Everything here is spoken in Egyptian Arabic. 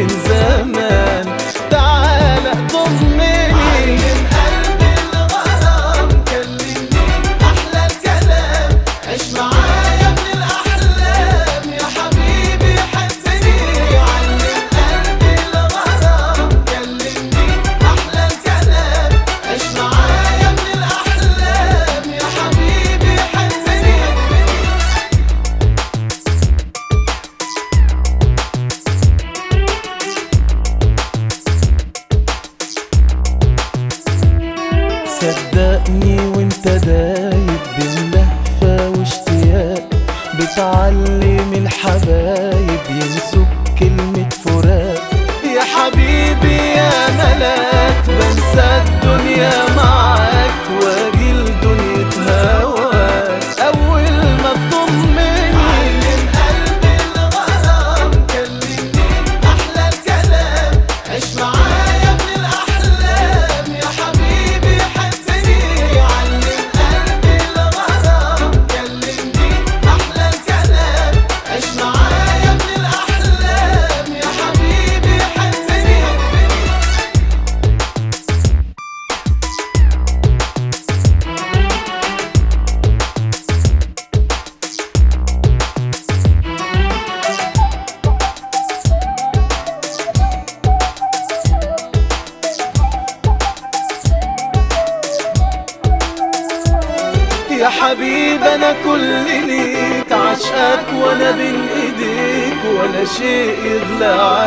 من زمان تعالى ضمني علم قلبي الغرام كلمني أحلى الكلام عيش معايا من الأحلام يا حبيبي حسني علم قلبي الغرام كلمني أحلى الكلام عيش معايا من الأحلام يا حبيبي حسني صدقني وانت دايب باللهفة واشتياق بتعلم الحبايب ينسوا كلمة فراق يا حبيبي يا ملاك بنسى الدنيا معاك واجي لدنيا هواك أول ما تضمني علم قلبي الغرام كلمني أحلى الكلام عيش معايا من الأحلام يا حبيبي حسني علم قلبي الغرام كلمني أحلى الكلام عيش معايا من الأحلام يا حبيبي حسني يا حبيب انا كل ليك عشقك وانا بين ايديك ولا شيء يغلى